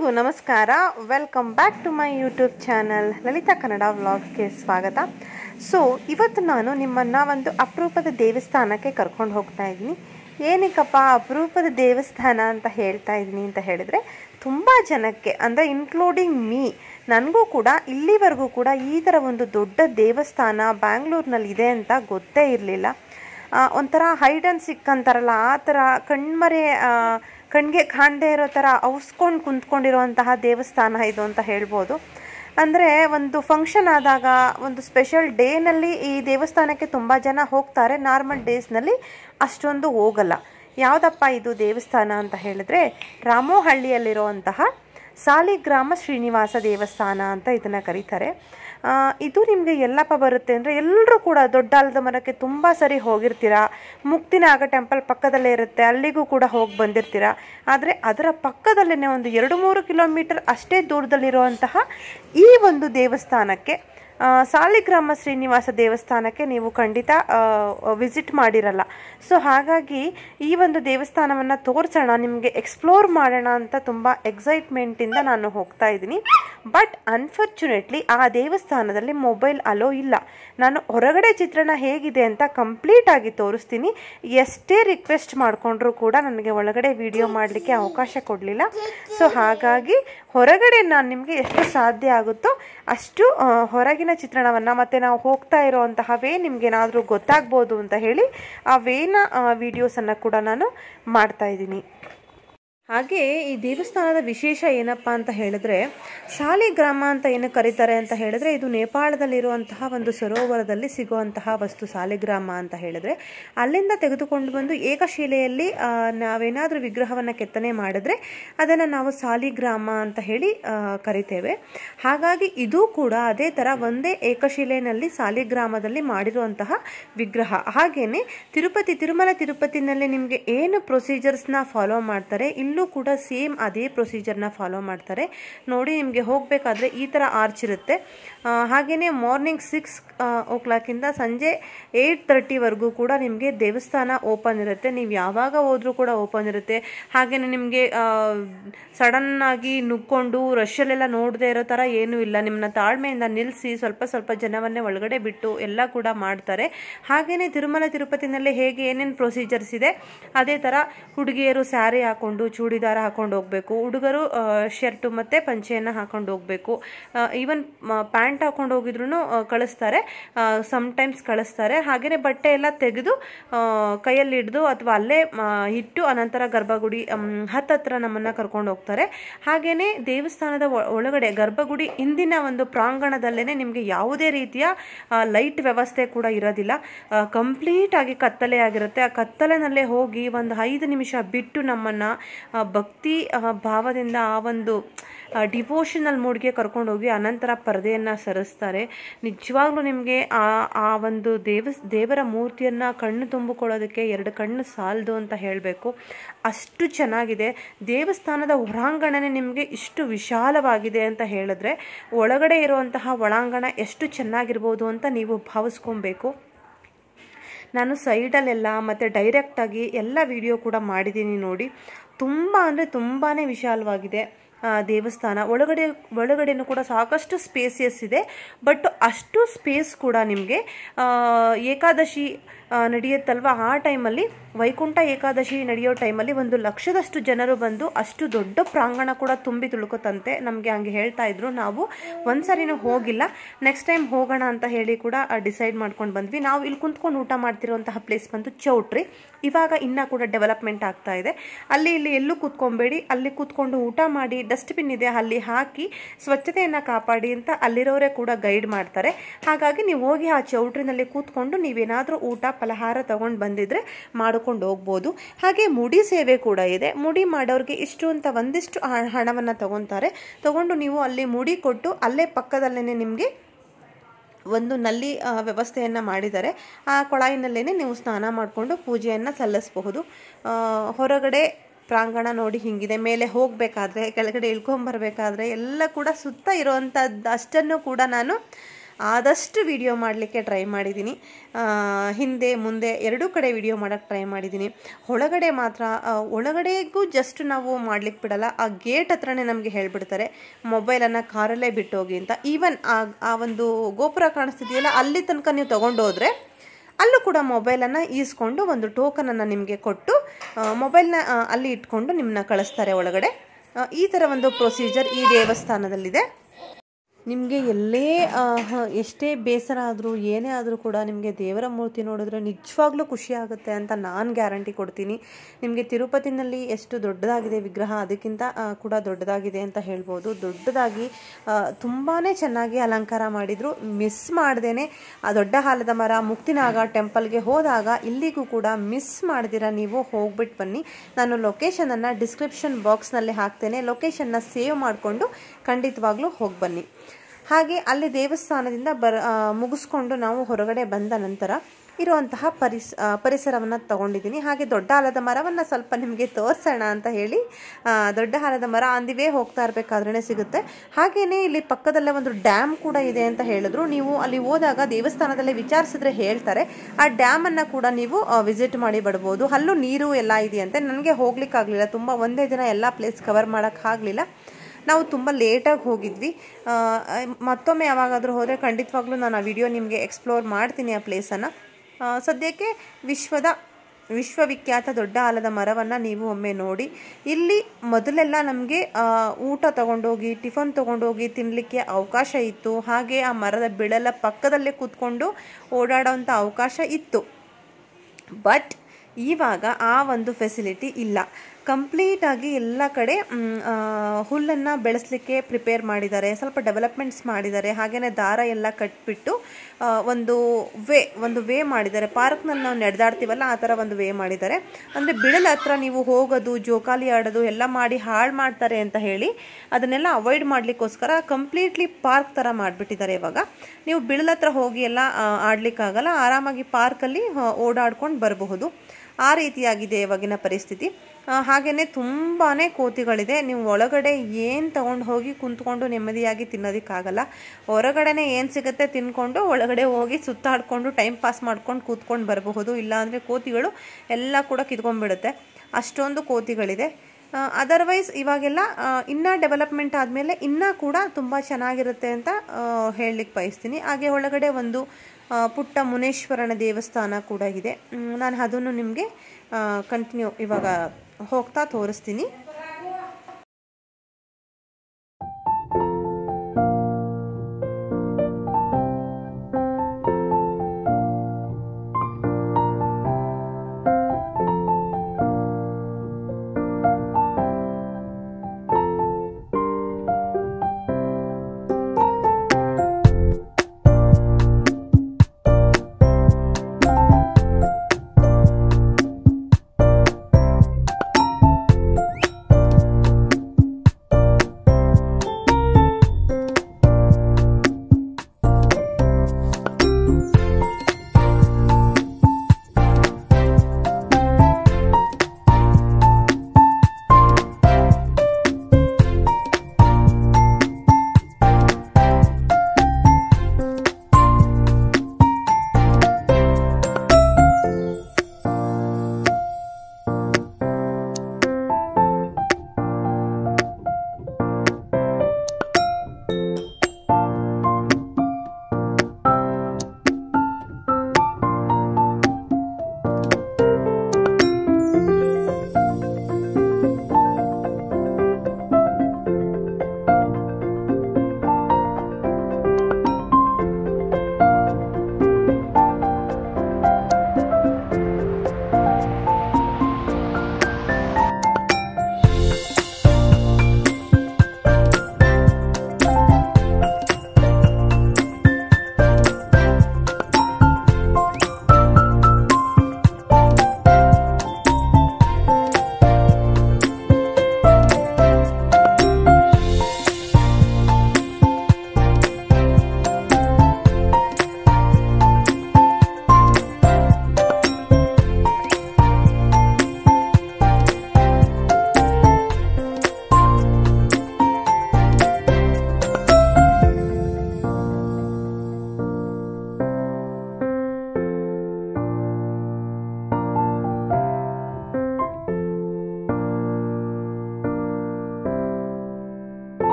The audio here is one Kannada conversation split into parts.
ಎಲ್ರಿಗೂ ನಮಸ್ಕಾರ welcome back to my YouTube channel Lalitha Kannada ವ್ಲಾಗ್ಸ್ಗೆ ಸ್ವಾಗತ ಸೊ ಇವತ್ತು ನಾನು ನಿಮ್ಮನ್ನು ಒಂದು ಅಪರೂಪದ ದೇವಸ್ಥಾನಕ್ಕೆ ಕರ್ಕೊಂಡು ಹೋಗ್ತಾ ಇದ್ದೀನಿ ಏನಕ್ಕಪ್ಪ ಅಪರೂಪದ ದೇವಸ್ಥಾನ ಅಂತ ಹೇಳ್ತಾ ಇದ್ದೀನಿ ಅಂತ ಹೇಳಿದರೆ ತುಂಬ ಜನಕ್ಕೆ ಅಂದರೆ ಇನ್ಕ್ಲೂಡಿಂಗ್ ಮೀ ನನಗೂ ಕೂಡ ಇಲ್ಲಿವರೆಗೂ ಕೂಡ ಈ ಥರ ಒಂದು ದೊಡ್ಡ ದೇವಸ್ಥಾನ ಬ್ಯಾಂಗ್ಳೂರ್ನಲ್ಲಿ ಇದೆ ಅಂತ ಗೊತ್ತೇ ಇರಲಿಲ್ಲ ಒಂಥರ ಹೈಡ್ ಆ್ಯಂಡ್ ಸಿಕ್ ಅಂತಾರಲ್ಲ ಆ ಥರ ಕಣ್ಮರೆ ಕಣ್ಗೆ ಕಾಣದೇ ಇರೋ ಥರ ಔಸ್ಕೊಂಡು ಕುಂತ್ಕೊಂಡಿರುವಂತಹ ದೇವಸ್ಥಾನ ಇದು ಅಂತ ಹೇಳ್ಬೋದು ಅಂದರೆ ಒಂದು ಫಂಕ್ಷನ್ ಆದಾಗ ಒಂದು ಸ್ಪೆಷಲ್ ಡೇನಲ್ಲಿ ಈ ದೇವಸ್ಥಾನಕ್ಕೆ ತುಂಬ ಜನ ಹೋಗ್ತಾರೆ ನಾರ್ಮಲ್ ಡೇಸ್ನಲ್ಲಿ ಅಷ್ಟೊಂದು ಹೋಗಲ್ಲ ಯಾವುದಪ್ಪ ಇದು ದೇವಸ್ಥಾನ ಅಂತ ಹೇಳಿದ್ರೆ ರಾಮೋಹಳ್ಳಿಯಲ್ಲಿರುವಂತಹ ಸಾಲಿಗ್ರಾಮ ಶ್ರೀನಿವಾಸ ದೇವಸ್ಥಾನ ಅಂತ ಇದನ್ನು ಕರೀತಾರೆ ಇದು ನಿಮಗೆ ಎಲ್ಲಪ್ಪ ಬರುತ್ತೆ ಅಂದರೆ ಎಲ್ಲರೂ ಕೂಡ ದೊಡ್ಡ ಆಲದ ಮರಕ್ಕೆ ತುಂಬ ಸರಿ ಹೋಗಿರ್ತೀರಾ ಮುಕ್ತಿನಾಗ ಟೆಂಪಲ್ ಪಕ್ಕದಲ್ಲೇ ಇರುತ್ತೆ ಅಲ್ಲಿಗೂ ಕೂಡ ಹೋಗಿ ಬಂದಿರ್ತೀರಾ ಆದರೆ ಅದರ ಪಕ್ಕದಲ್ಲೇ ಒಂದು ಎರಡು ಮೂರು ಕಿಲೋಮೀಟರ್ ಅಷ್ಟೇ ದೂರದಲ್ಲಿರುವಂತಹ ಈ ಒಂದು ದೇವಸ್ಥಾನಕ್ಕೆ ಸಾಲಿಗ್ರಾಮ ಶ್ರೀನಿವಾಸ ದೇವಸ್ಥಾನಕ್ಕೆ ನೀವು ಖಂಡಿತ ವಿಸಿಟ್ ಮಾಡಿರಲ್ಲ ಸೊ ಹಾಗಾಗಿ ಈ ಒಂದು ದೇವಸ್ಥಾನವನ್ನು ತೋರಿಸೋಣ ನಿಮಗೆ ಎಕ್ಸ್ಪ್ಲೋರ್ ಮಾಡೋಣ ಅಂತ ತುಂಬ ಎಕ್ಸೈಟ್ಮೆಂಟಿಂದ ನಾನು ಹೋಗ್ತಾ ಇದ್ದೀನಿ ಬಟ್ ಅನ್ಫಾರ್ಚುನೇಟ್ಲಿ ಆ ದೇವಸ್ಥಾನದಲ್ಲಿ ಮೊಬೈಲ್ ಅಲೋ ಇಲ್ಲ ನಾನು ಹೊರಗಡೆ ಚಿತ್ರಣ ಹೇಗಿದೆ ಅಂತ ಕಂಪ್ಲೀಟ್ ಆಗಿ ತೋರಿಸ್ತೀನಿ ಎಷ್ಟೇ ರಿಕ್ವೆಸ್ಟ್ ಮಾಡಿಕೊಂಡ್ರೂ ಕೂಡ ನನಗೆ ಒಳಗಡೆ ವಿಡಿಯೋ ಮಾಡಲಿಕ್ಕೆ ಅವಕಾಶ ಕೊಡಲಿಲ್ಲ ಸೊ ಹಾಗಾಗಿ ಹೊರಗಡೆ ನಾನು ನಿಮಗೆ ಎಷ್ಟು ಸಾಧ್ಯ ಆಗುತ್ತೋ ಅಷ್ಟು ಹೊರಗಿನ ಚಿತ್ರಣವನ್ನು ಮತ್ತು ನಾವು ಹೋಗ್ತಾ ಇರೋವಂತಹ ವೇ ನಿಮ್ಗೇನಾದರೂ ಗೊತ್ತಾಗ್ಬೋದು ಅಂತ ಹೇಳಿ ಆ ವೇನ ವಿಡಿಯೋಸನ್ನು ಕೂಡ ನಾನು ಮಾಡ್ತಾ ಇದ್ದೀನಿ ಹಾಗೆ ಈ ದೇವಸ್ಥಾನದ ವಿಶೇಷ ಏನಪ್ಪ ಅಂತ ಹೇಳಿದ್ರೆ ಸಾಲಿಗ್ರಾಮ ಅಂತ ಏನು ಕರೀತಾರೆ ಅಂತ ಹೇಳಿದ್ರೆ ಇದು ನೇಪಾಳದಲ್ಲಿರುವಂತಹ ಒಂದು ಸರೋವರದಲ್ಲಿ ಸಿಗುವಂತಹ ವಸ್ತು ಸಾಲಿಗ್ರಾಮ ಅಂತ ಹೇಳಿದ್ರೆ ಅಲ್ಲಿಂದ ತೆಗೆದುಕೊಂಡು ಬಂದು ಏಕಶಿಲೆಯಲ್ಲಿ ನಾವೇನಾದರೂ ವಿಗ್ರಹವನ್ನು ಕೆತ್ತನೆ ಮಾಡಿದ್ರೆ ಅದನ್ನು ನಾವು ಸಾಲಿಗ್ರಾಮ ಅಂತ ಹೇಳಿ ಕರಿತೇವೆ ಹಾಗಾಗಿ ಇದು ಕೂಡ ಅದೇ ಥರ ಒಂದೇ ಏಕಶಿಲೆಯಲ್ಲಿ ಸಾಲಿಗ್ರಾಮದಲ್ಲಿ ಮಾಡಿರುವಂತಹ ವಿಗ್ರಹ ಹಾಗೇನೆ ತಿರುಪತಿ ತಿರುಮಲ ತಿರುಪತಿನಲ್ಲಿ ನಿಮಗೆ ಏನು ಪ್ರೊಸೀಜರ್ಸ್ನ ಫಾಲೋ ಮಾಡ್ತಾರೆ ಇಲ್ಲೂ ಕೂಡ ಸೇಮ್ ಅದೇ ಪ್ರೊಸೀಜರ್ನ ಫಾಲೋ ಮಾಡ್ತಾರೆ ನೋಡಿ ನಿಮಗೆ ಹೋಗಬೇಕಾದ್ರೆ ಈ ಥರ ಆರ್ಚ್ ಇರುತ್ತೆ ಹಾಗೆಯೇ ಮಾರ್ನಿಂಗ್ ಸಿಕ್ಸ್ ಓ ಕ್ಲಾಕಿಂದ ಸಂಜೆ ಏಯ್ಟ್ ತರ್ಟಿವರೆಗೂ ಕೂಡ ನಿಮಗೆ ದೇವಸ್ಥಾನ ಓಪನ್ ಇರುತ್ತೆ ನೀವು ಯಾವಾಗ ಹೋದ್ರೂ ಕೂಡ ಓಪನ್ ಇರುತ್ತೆ ಹಾಗೆಯೇ ನಿಮಗೆ ಸಡನ್ನಾಗಿ ನುಗ್ಕೊಂಡು ರಶಲ್ಲೆಲ್ಲ ನೋಡದೇ ಇರೋ ಥರ ಏನೂ ಇಲ್ಲ ನಿಮ್ಮನ್ನ ತಾಳ್ಮೆಯಿಂದ ನಿಲ್ಲಿಸಿ ಸ್ವಲ್ಪ ಸ್ವಲ್ಪ ಜನವನ್ನೇ ಒಳಗಡೆ ಬಿಟ್ಟು ಎಲ್ಲ ಕೂಡ ಮಾಡ್ತಾರೆ ಹಾಗೆಯೇ ತಿರುಮಲ ತಿರುಪತಿನಲ್ಲಿ ಹೇಗೆ ಏನೇನು ಪ್ರೊಸೀಜರ್ಸ್ ಇದೆ ಅದೇ ಥರ ಹುಡುಗಿಯರು ಸ್ಯಾರಿ ಹಾಕ್ಕೊಂಡು ಚೂಡಿದಾರ ಹಾಕೊಂಡು ಹೋಗಬೇಕು ಹುಡುಗರು ಶರ್ಟು ಮತ್ತು ಪಂಚೆಯನ್ನು ಹಾಕೊಂಡು ಹೋಗಬೇಕು ಈವನ್ ಪ್ಯಾಂಟ್ ಹಾಕೊಂಡು ಹೋಗಿದ್ರು ಕಳಿಸ್ತಾರೆ ಸಮ್ಟೈಮ್ಸ್ ಕಳಿಸ್ತಾರೆ ಹಾಗೆಯೇ ಬಟ್ಟೆ ಎಲ್ಲ ತೆಗೆದು ಕೈಯಲ್ಲಿ ಹಿಡಿದು ಅಥವಾ ಅಲ್ಲೇ ಇಟ್ಟು ಅನಂತರ ಗರ್ಭಗುಡಿ ಹತ್ತತ್ರ ನಮ್ಮನ್ನು ಕರ್ಕೊಂಡು ಹೋಗ್ತಾರೆ ಹಾಗೆಯೇ ದೇವಸ್ಥಾನದ ಒಳಗಡೆ ಗರ್ಭಗುಡಿ ಹಿಂದಿನ ಒಂದು ಪ್ರಾಂಗಣದಲ್ಲೇ ನಿಮಗೆ ಯಾವುದೇ ರೀತಿಯ ಲೈಟ್ ವ್ಯವಸ್ಥೆ ಕೂಡ ಇರೋದಿಲ್ಲ ಕಂಪ್ಲೀಟ್ ಆಗಿ ಕತ್ತಲೆ ಆಗಿರುತ್ತೆ ಆ ಕತ್ತಲೆನಲ್ಲೇ ಹೋಗಿ ಒಂದು ಐದು ನಿಮಿಷ ಬಿಟ್ಟು ನಮ್ಮನ್ನು ಭಕ್ತಿ ಭಾವದಿಂದ ಆ ಒಂದು ಡಿವೋಷನಲ್ ಮೂಡ್ಗೆ ಕರ್ಕೊಂಡೋಗಿ ಅನಂತರ ಪರದೆಯನ್ನು ಸರಿಸ್ತಾರೆ ನಿಜವಾಗ್ಲೂ ನಿಮಗೆ ಆ ಆ ಒಂದು ದೇವ ದೇವರ ಮೂರ್ತಿಯನ್ನು ಕಣ್ಣು ತುಂಬಿಕೊಳ್ಳೋದಕ್ಕೆ ಎರಡು ಕಣ್ಣು ಸಾಲದು ಅಂತ ಹೇಳಬೇಕು ಅಷ್ಟು ಚೆನ್ನಾಗಿದೆ ದೇವಸ್ಥಾನದ ಹೊರಾಂಗಣನೇ ನಿಮಗೆ ಇಷ್ಟು ವಿಶಾಲವಾಗಿದೆ ಅಂತ ಹೇಳಿದ್ರೆ ಒಳಗಡೆ ಇರುವಂತಹ ಒಳಾಂಗಣ ಎಷ್ಟು ಚೆನ್ನಾಗಿರ್ಬೋದು ಅಂತ ನೀವು ಭಾವಿಸ್ಕೊಬೇಕು ನಾನು ಸೈಡಲ್ಲೆಲ್ಲ ಮತ್ತು ಡೈರೆಕ್ಟಾಗಿ ಎಲ್ಲ ವಿಡಿಯೋ ಕೂಡ ಮಾಡಿದ್ದೀನಿ ನೋಡಿ ತುಂಬ ಅಂದರೆ ತುಂಬಾ ವಿಶಾಲವಾಗಿದೆ ದೇವಸ್ಥಾನ ಒಳಗಡೆ ಒಳಗಡೆನೂ ಕೂಡ ಸಾಕಷ್ಟು ಸ್ಪೇಸಿಯಸ್ ಇದೆ ಬಟ್ ಅಷ್ಟು ಸ್ಪೇಸ್ ಕೂಡ ನಿಮಗೆ ಏಕಾದಶಿ ನಡೆಯುತ್ತಲ್ವ ಆ ಟೈಮಲ್ಲಿ ವೈಕುಂಠ ಏಕಾದಶಿ ನಡೆಯೋ ಟೈಮಲ್ಲಿ ಒಂದು ಲಕ್ಷದಷ್ಟು ಜನರು ಬಂದು ಅಷ್ಟು ದೊಡ್ಡ ಪ್ರಾಂಗಣ ಕೂಡ ತುಂಬಿ ತುಳುಕುತ್ತಂತೆ ನಮಗೆ ಹಂಗೆ ಹೇಳ್ತಾ ಇದ್ರು ನಾವು ಒಂದ್ಸರಿನೂ ಹೋಗಿಲ್ಲ ನೆಕ್ಸ್ಟ್ ಟೈಮ್ ಹೋಗೋಣ ಅಂತ ಹೇಳಿ ಕೂಡ ಡಿಸೈಡ್ ಮಾಡ್ಕೊಂಡು ಬಂದ್ವಿ ನಾವು ಇಲ್ಲಿ ಕುಂತ್ಕೊಂಡು ಊಟ ಮಾಡ್ತಿರುವಂತಹ ಪ್ಲೇಸ್ ಬಂದು ಚೌಟ್ರಿ ಇವಾಗ ಇನ್ನೂ ಕೂಡ ಡೆವಲಪ್ಮೆಂಟ್ ಆಗ್ತಾ ಇದೆ ಅಲ್ಲಿ ಇಲ್ಲಿ ಎಲ್ಲೂ ಕೂತ್ಕೊಬೇಡಿ ಅಲ್ಲಿ ಕೂತ್ಕೊಂಡು ಊಟ ಮಾಡಿ ಡಸ್ಟ್ಬಿನ್ ಇದೆ ಅಲ್ಲಿ ಹಾಕಿ ಸ್ವಚ್ಛತೆಯನ್ನು ಕಾಪಾಡಿ ಅಂತ ಅಲ್ಲಿರೋರೇ ಕೂಡ ಗೈಡ್ ಮಾಡ್ತಾರೆ ಹಾಗಾಗಿ ನೀವು ಹೋಗಿ ಆ ಚೌಟ್ರಿನಲ್ಲಿ ಕೂತ್ಕೊಂಡು ನೀವೇನಾದರೂ ಊಟ ಫಲಹಾರ ತಗೊಂಡು ಬಂದಿದ್ರೆ ಮಾಡಿಕೊಂಡು ಹೋಗ್ಬೋದು ಹಾಗೆ ಮುಡಿ ಸೇವೆ ಕೂಡ ಇದೆ ಮುಡಿ ಮಾಡೋರಿಗೆ ಇಷ್ಟು ಅಂತ ಒಂದಿಷ್ಟು ಹಣವನ್ನು ತಗೊತಾರೆ ತಗೊಂಡು ನೀವು ಅಲ್ಲಿ ಮುಡಿ ಕೊಟ್ಟು ಅಲ್ಲೇ ಪಕ್ಕದಲ್ಲೇ ನಿಮಗೆ ಒಂದು ನಲ್ಲಿ ವ್ಯವಸ್ಥೆಯನ್ನು ಮಾಡಿದ್ದಾರೆ ಆ ಕೊಳಾಯಿನಲ್ಲೇ ನೀವು ಸ್ನಾನ ಮಾಡಿಕೊಂಡು ಪೂಜೆಯನ್ನು ಸಲ್ಲಿಸಬಹುದು ಹೊರಗಡೆ ಪ್ರಾಂಗಣ ನೋಡಿ ಹಿಂಗಿದೆ ಮೇಲೆ ಹೋಗಬೇಕಾದ್ರೆ ಕೆಳಗಡೆ ಇಳ್ಕೊಂಬರ್ಬೇಕಾದ್ರೆ ಎಲ್ಲ ಕೂಡ ಸುತ್ತ ಇರೋವಂಥದ್ದು ಅಷ್ಟನ್ನು ಕೂಡ ನಾನು ಆದಷ್ಟು ವಿಡಿಯೋ ಮಾಡಲಿಕ್ಕೆ ಟ್ರೈ ಮಾಡಿದ್ದೀನಿ ಆ, ಹಿಂದೆ ಮುಂದೆ ಎರಡೂ ಕಡೆ ವಿಡಿಯೋ ಮಾಡೋಕ್ಕೆ ಟ್ರೈ ಮಾಡಿದ್ದೀನಿ ಒಳಗಡೆ ಮಾತ್ರ ಆ, ಒಳಗಡೆಗೂ ಜಸ್ಟ್ ನಾವು ಮಾಡ್ಲಿಕ್ಕೆ ಬಿಡಲ್ಲ ಆ ಗೇಟ್ ಹತ್ರನೇ ನಮಗೆ ಹೇಳ್ಬಿಡ್ತಾರೆ ಮೊಬೈಲನ್ನು ಕಾರಲ್ಲೇ ಬಿಟ್ಟೋಗಿ ಅಂತ ಈವನ್ ಆ ಆ ಒಂದು ಗೋಪುರ ಕಾಣಿಸ್ತಿದೆಯಲ್ಲ ಅಲ್ಲಿ ತನಕ ನೀವು ತೊಗೊಂಡೋದ್ರೆ ಅಲ್ಲೂ ಕೂಡ ಮೊಬೈಲನ್ನು ಈಸ್ಕೊಂಡು ಒಂದು ಟೋಕನನ್ನು ನಿಮಗೆ ಕೊಟ್ಟು ಮೊಬೈಲ್ನ ಅಲ್ಲಿ ಇಟ್ಕೊಂಡು ನಿಮ್ಮನ್ನ ಕಳಿಸ್ತಾರೆ ಒಳಗಡೆ ಆ, ಈ ಥರ ಒಂದು ಪ್ರೊಸೀಜರ್ ಈ ದೇವಸ್ಥಾನದಲ್ಲಿದೆ ನಿಮಗೆ ಎಲ್ಲೇ ಆ, ಹ- ಎಷ್ಟೇ ಬೇಸರ ಆದರೂ ಏನೇ ಆದರೂ ಕೂಡ ನಿಮಗೆ ದೇವರ ಮೂರ್ತಿ ನೋಡಿದ್ರೆ ನಿಜವಾಗ್ಲೂ ಖುಷಿ ಆಗುತ್ತೆ ಅಂತ ನಾನು ಗ್ಯಾರಂಟಿ ಕೊಡ್ತೀನಿ ನಿಮಗೆ ತಿರುಪತಿನಲ್ಲಿ ಎಷ್ಟು ದೊಡ್ಡದಾಗಿದೆ ವಿಗ್ರಹ ಅದಕ್ಕಿಂತ ಆ, ಕೂಡ ದೊಡ್ಡದಾಗಿದೆ ಅಂತ ಹೇಳ್ಬೋದು ದೊಡ್ಡದಾಗಿ ತುಂಬಾ ಚೆನ್ನಾಗಿ ಅಲಂಕಾರ ಮಾಡಿದರು ಮಿಸ್ ಮಾಡ್ದೇನೆ ಆ ದೊಡ್ಡ ಹಾಲದ ಮರ ಮುಕ್ತಿನಾಗ ಟೆಂಪಲ್ಗೆ ಹೋದಾಗ ಇಲ್ಲಿಗೂ ಕೂಡ ಮಿಸ್ ಮಾಡ್ದಿರ ನೀವು ಹೋಗ್ಬಿಟ್ಟು ಬನ್ನಿ ನಾನು ಲೊಕೇಶನನ್ನು ಡಿಸ್ಕ್ರಿಪ್ಷನ್ ಬಾಕ್ಸ್ನಲ್ಲಿ ಹಾಕ್ತೇನೆ ಲೊಕೇಶನ್ನ ಸೇವ್ ಮಾಡಿಕೊಂಡು ಖಂಡಿತವಾಗ್ಲೂ ಹೋಗಿ ಬನ್ನಿ ಹಾಗೆ ಅಲ್ಲಿ ದೇವಸ್ಥಾನದಿಂದ ಬರ ಆ, ಮುಗಿಸ್ಕೊಂಡು ನಾವು ಹೊರಗಡೆ ಬಂದ ನಂತರ ಇರುವಂತಹ ಪರಿಸ್ ಪರಿಸರವನ್ನು ತಗೊಂಡಿದ್ದೀನಿ ಹಾಗೆ ದೊಡ್ಡ ಆಲದ ಮರವನ್ನು ಸ್ವಲ್ಪ ನಿಮಗೆ ತೋರಿಸೋಣ ಅಂತ ಹೇಳಿ ಆ, ದೊಡ್ಡ ಆಲದ ಮರ ಅಂದಿವೇ ಹೋಗ್ತಾ ಇರಬೇಕಾದ್ರೇ ಸಿಗುತ್ತೆ ಹಾಗೆಯೇ ಇಲ್ಲಿ ಪಕ್ಕದಲ್ಲೇ ಒಂದು ಡ್ಯಾಮ್ ಕೂಡ ಇದೆ ಅಂತ ಹೇಳಿದ್ರು ನೀವು ಅಲ್ಲಿ ಹೋದಾಗ ದೇವಸ್ಥಾನದಲ್ಲೇ ವಿಚಾರಿಸಿದ್ರೆ ಹೇಳ್ತಾರೆ ಆ ಡ್ಯಾಮನ್ನು ಕೂಡ ನೀವು ವಿಸಿಟ್ ಮಾಡಿ ಬಿಡ್ಬೋದು ಅಲ್ಲೂ ನೀರು ಎಲ್ಲ ಇದೆಯಂತೆ ನನಗೆ ಹೋಗ್ಲಿಕ್ಕಾಗಲಿಲ್ಲ ತುಂಬ ಒಂದೇ ದಿನ ಎಲ್ಲ ಪ್ಲೇಸ್ ಕವರ್ ಮಾಡೋಕ್ಕಾಗಲಿಲ್ಲ ನಾವು ತುಂಬ ಲೇಟಾಗಿ ಹೋಗಿದ್ವಿ ಆ, ಮತ್ತೊಮ್ಮೆ ಯಾವಾಗಾದರೂ ಹೋದರೆ ಖಂಡಿತವಾಗ್ಲೂ ನಾನು ಆ ವಿಡಿಯೋ ನಿಮಗೆ ಎಕ್ಸ್ಪ್ಲೋರ್ ಮಾಡ್ತೀನಿ ಆ ಪ್ಲೇಸನ್ನು ಸದ್ಯಕ್ಕೆ ವಿಶ್ವದ ವಿಶ್ವವಿಖ್ಯಾತ ದೊಡ್ಡ ಆಲದ ಮರವನ್ನು ನೀವು ಒಮ್ಮೆ ನೋಡಿ ಇಲ್ಲಿ ಮೊದಲೆಲ್ಲ ನಮಗೆ ಊಟ ತಗೊಂಡೋಗಿ ಟಿಫನ್ ತಗೊಂಡೋಗಿ ತಿನ್ನಲಿಕ್ಕೆ ಅವಕಾಶ ಇತ್ತು ಹಾಗೆ ಆ ಮರದ ಬಿಳಲ ಪಕ್ಕದಲ್ಲೇ ಕೂತ್ಕೊಂಡು ಓಡಾಡೋವಂಥ ಅವಕಾಶ ಇತ್ತು ಬಟ್ ಇವಾಗ ಆ ಒಂದು ಫೆಸಿಲಿಟಿ ಇಲ್ಲ ಕಂಪ್ಲೀಟಾಗಿ ಎಲ್ಲ ಕಡೆ ಹುಲ್ಲನ್ನು ಬೆಳೆಸಲಿಕ್ಕೆ ಪ್ರಿಪೇರ್ ಮಾಡಿದ್ದಾರೆ ಸ್ವಲ್ಪ ಡೆವಲಪ್ಮೆಂಟ್ಸ್ ಮಾಡಿದ್ದಾರೆ ಹಾಗೆಯೇ ದಾರ ಎಲ್ಲ ಕಟ್ಬಿಟ್ಟು ಆ, ಒಂದು ವೇ ಒಂದು ವೇ ಮಾಡಿದ್ದಾರೆ ಪಾರ್ಕ್ನಲ್ಲಿ ನಾವು ನಡೆದಾಡ್ತೀವಲ್ಲ ಆ ಥರ ಒಂದು ವೇ ಮಾಡಿದ್ದಾರೆ ಅಂದರೆ ಬಿಳಲ ಹತ್ರ ನೀವು ಹೋಗೋದು ಜೋಕಾಲಿ ಆಡೋದು ಎಲ್ಲ ಮಾಡಿ ಹಾಳು ಮಾಡ್ತಾರೆ ಅಂತ ಹೇಳಿ ಅದನ್ನೆಲ್ಲ ಅವಾಯ್ಡ್ ಮಾಡಲಿಕ್ಕೋಸ್ಕರ ಕಂಪ್ಲೀಟ್ಲಿ ಪಾರ್ಕ್ ಥರ ಮಾಡಿಬಿಟ್ಟಿದ್ದಾರೆ ಇವಾಗ ನೀವು ಬಿಳಲ ಹತ್ರ ಹೋಗಿ ಎಲ್ಲ ಆ, ಆಡ್ಲಿಕ್ಕಾಗಲ್ಲ ಆರಾಮಾಗಿ ಪಾರ್ಕಲ್ಲಿ ಓಡಾಡ್ಕೊಂಡು ಬರಬಹುದು ಆ ರೀತಿಯಾಗಿದೆ ಇವಾಗಿನ ಪರಿಸ್ಥಿತಿ ಹಾಗೆಯೇ ತುಂಬಾ ಕೋತಿಗಳಿದೆ ನೀವು ಒಳಗಡೆ ಏನು ತಗೊಂಡು ಹೋಗಿ ಕುಂತ್ಕೊಂಡು ನೆಮ್ಮದಿಯಾಗಿ ತಿನ್ನೋದಕ್ಕಾಗಲ್ಲ ಹೊರಗಡೆನೆ ಏನು ಸಿಗುತ್ತೆ ತಿನ್ಕೊಂಡು ಒಳಗಡೆ ಹೋಗಿ ಸುತ್ತಾಡ್ಕೊಂಡು ಟೈಮ್ ಪಾಸ್ ಮಾಡ್ಕೊಂಡು ಕೂತ್ಕೊಂಡು ಬರಬಹುದು ಇಲ್ಲಾಂದರೆ ಕೋತಿಗಳು ಎಲ್ಲ ಕೂಡ ಕಿತ್ಕೊಂಡ್ಬಿಡುತ್ತೆ ಅಷ್ಟೊಂದು ಕೋತಿಗಳಿದೆ ಅದರ್ವೈಸ್ ಇವಾಗೆಲ್ಲ ಆ, ಇನ್ನೂ ಡೆವಲಪ್ಮೆಂಟ್ ಆದಮೇಲೆ ಇನ್ನೂ ಕೂಡ ತುಂಬ ಚೆನ್ನಾಗಿರುತ್ತೆ ಅಂತ ಹೇಳಲಿಕ್ಕೆ ಬಯಸ್ತೀನಿ ಹಾಗೆ ಒಳಗಡೆ ಒಂದು ಆ, ಪುಟ್ಟ ಮುನೇಶ್ವರನ ದೇವಸ್ಥಾನ ಕೂಡ ಇದೆ ಮ್, ನಾನು ಅದನ್ನು ನಿಮಗೆ ಕಂಟಿನ್ಯೂ ಇವಾಗ ಹೋಗ್ತಾ ತೋರಿಸ್ತೀನಿ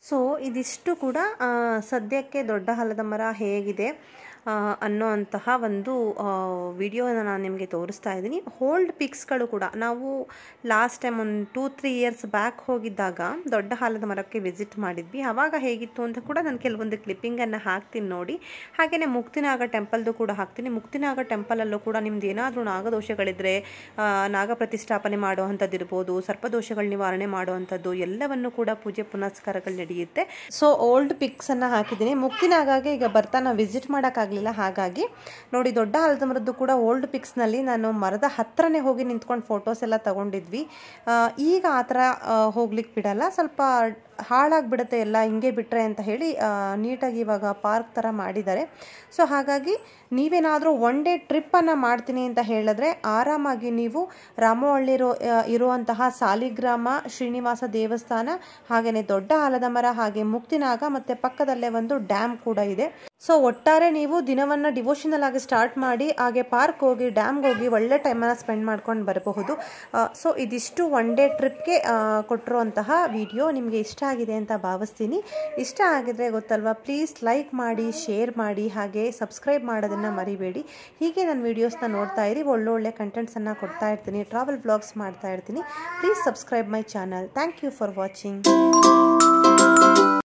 ಸೊ ಇದಿಷ್ಟು ಕೂಡ ಆ, ಸದ್ಯಕ್ಕೆ ದೊಡ್ಡ ಹಲದ ಮರ ಹೇಗಿದೆ ಆ, ಅನ್ನೋ ಅಂತಹ ಒಂದು ವಿಡಿಯೋನ ನಾನು ನಿಮಗೆ ತೋರಿಸ್ತಾ ಇದ್ದೀನಿ ಹೋಲ್ಡ್ ಪಿಕ್ಸ್ಗಳು ಕೂಡ ನಾವು ಲಾಸ್ಟ್ ಟೈಮ್ ಒಂದು ಟೂ ತ್ರೀ ಇಯರ್ಸ್ ಬ್ಯಾಕ್ ಹೋಗಿದ್ದಾಗ ದೊಡ್ಡ ಹಾಲದ ಮರಕ್ಕೆ ವಿಸಿಟ್ ಮಾಡಿದ್ವಿ ಆವಾಗ ಹೇಗಿತ್ತು ಅಂತ ಕೂಡ ನಾನು ಕೆಲವೊಂದು ಕ್ಲಿಪ್ಪಿಂಗನ್ನು ಹಾಕ್ತೀನಿ ನೋಡಿ ಹಾಗೆಯೇ ಮುಕ್ತಿನಾಗ ಟೆಂಪಲ್ದು ಕೂಡ ಹಾಕ್ತೀನಿ ಮುಕ್ತಿನಾಗ ಟೆಂಪಲಲ್ಲೂ ಕೂಡ ನಿಮ್ದು ಏನಾದರೂ ನಾಗದೋಷಗಳಿದ್ರೆ ಆ, ನಾಗ ಪ್ರತಿಷ್ಠಾಪನೆ ಮಾಡುವಂಥದ್ದು ಇರ್ಬೋದು ಸರ್ಪದೋಷಗಳ ನಿವಾರಣೆ ಮಾಡುವಂಥದ್ದು ಎಲ್ಲವನ್ನು ಕೂಡ ಪೂಜೆ ಪುನಸ್ಕಾರಗಳು ನಡೆಯುತ್ತೆ ಸೊ ಓಲ್ಡ್ ಪಿಕ್ಸನ್ನು ಹಾಕಿದ್ದೀನಿ ಮುಕ್ತಿನಾಗಾಗೆ ಈಗ ಬರ್ತಾ ನಾವು ವಿಸಿಟ್ ಮಾಡೋಕ್ಕಾಗಲಿಲ್ಲ ಹಾಗಾಗಿ ನೋಡಿ ದೊಡ್ಡ ಹಲದ ಮರದ್ದು ಕೂಡ ಓಲ್ಡ್ ಪಿಕ್ಸ್ನಲ್ಲಿ ನಾನು ಮರದ ಹತ್ರನೇ ಹೋಗಿ ನಿಂತ್ಕೊಂಡು ಫೋಟೋಸ್ ಎಲ್ಲ ತಗೊಂಡಿದ್ವಿ ಆ, ಈಗ ಆ ಥರ ಹೋಗ್ಲಿಕ್ಕೆ ಬಿಡಲ್ಲ ಸ್ವಲ್ಪ ಹಾಳಾಗ್ಬಿಡುತ್ತೆ ಎಲ್ಲ ಹಿಂಗೆ ಬಿಟ್ಟರೆ ಅಂತ ಹೇಳಿ ಆ, ನೀಟಾಗಿ ಇವಾಗ ಪಾರ್ಕ್ ಥರ ಮಾಡಿದ್ದಾರೆ ಸೊ ಹಾಗಾಗಿ ನೀವೇನಾದರೂ ಒನ್ ಡೇ ಟ್ರಿಪ್ಪನ್ನು ಮಾಡ್ತೀನಿ ಅಂತ ಹೇಳಿದ್ರೆ ಆರಾಮಾಗಿ ನೀವು ರಾಮವಳ್ಳಿರೋ ಆ, ಇರುವಂತಹ ಸಾಲಿಗ್ರಾಮ ಶ್ರೀನಿವಾಸ ದೇವಸ್ಥಾನ ಹಾಗೆಯೇ ದೊಡ್ಡ ಆಲದ ಮರ ಹಾಗೆ ಮುಕ್ತಿನಾಗ ಮತ್ತು ಪಕ್ಕದಲ್ಲೇ ಒಂದು ಡ್ಯಾಮ್ ಕೂಡ ಇದೆ ಸೊ ಒಟ್ಟಾರೆ ನೀವು ದಿನವನ್ನು ಡಿವೋಷನಲ್ ಆಗಿ ಸ್ಟಾರ್ಟ್ ಮಾಡಿ ಹಾಗೆ ಪಾರ್ಕ್ ಹೋಗಿ ಡ್ಯಾಮ್ಗೆ ಹೋಗಿ ಒಳ್ಳೆ ಟೈಮನ್ನು ಸ್ಪೆಂಡ್ ಮಾಡ್ಕೊಂಡು ಬರಬಹುದು ಸೊ ಇದಿಷ್ಟು ಒನ್ ಡೇ ಟ್ರಿಪ್ಗೆ ಕೊಟ್ಟಿರುವಂತಹ ವಿಡಿಯೋ ನಿಮಗೆ ಇಷ್ಟ ಆಗಿದೆ ಅಂತ ಭಾವಿಸ್ತೀನಿ ಇಷ್ಟ ಆಗಿದ್ರೆ ಗೊತ್ತಲ್ವಾ ಪ್ಲೀಸ್ ಲೈಕ್ ಮಾಡಿ ಶೇರ್ ಮಾಡಿ ಹಾಗೆ ಸಬ್ಸ್ಕ್ರೈಬ್ ಮಾಡೋದನ್ನು ಮರಿಬೇಡಿ ಹೀಗೆ ನನ್ನ ವೀಡಿಯೋಸ್ನ ನೋಡ್ತಾ ಇರಿ ಒಳ್ಳೊಳ್ಳೆ ಕಂಟೆಂಟ್ಸನ್ನು ಕೊಡ್ತಾ ಇರ್ತೀನಿ ಟ್ರಾವೆಲ್ ಬ್ಲಾಗ್ಸ್ ಮಾಡ್ತಾ ಇರ್ತೀನಿ please subscribe my channel thank you for watching